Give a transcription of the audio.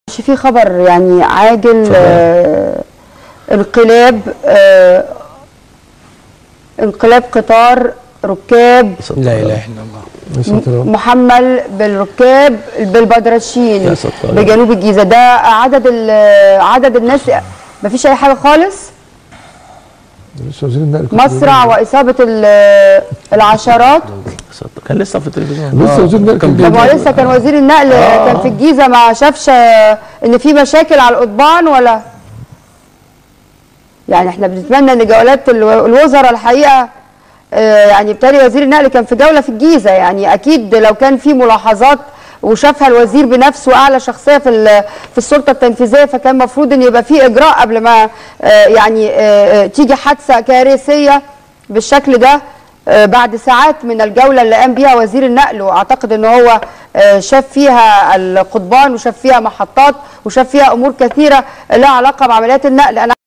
مش في خبر يعني عاجل آه انقلاب آه انقلاب قطار ركاب لا اله الا الله يا ساتر يا رب. محمل بالركاب بالبدرشين يا ساتر يا رب. بجنوب الجيزه ده عدد ال- عدد الناس مفيش اي حاجه خالص مش وزير النقل كنت مصرع بقول. واصابه ال- العشرات كان لسه في التلفزيون لسه وزير النقل كان طب ما هو بيقول. لسه كان وزير النقل كان في الجيزه ما شافش ان في مشاكل على القضبان ولا يعني احنا بنتمنى ان جولات الو- الوزراء الحقيقه آه، يعني بالتالي وزير النقل كان في جوله في الجيزه يعني اكيد لو كان في ملاحظات وشافها الوزير بنفسه اعلى شخصيه في ال- في السلطه التنفيذيه فكان المفروض ان يبقى في اجراء قبل ما آه، يعني آه، آه، تيجي حادثه كارثيه بالشكل ده آه، بعد ساعات من الجوله اللي قام بيها وزير النقل واعتقد ان هو آه، شاف فيها القضبان وشاف فيها محطات وشاف فيها امور كثيره لها علاقه بعمليات النقل انا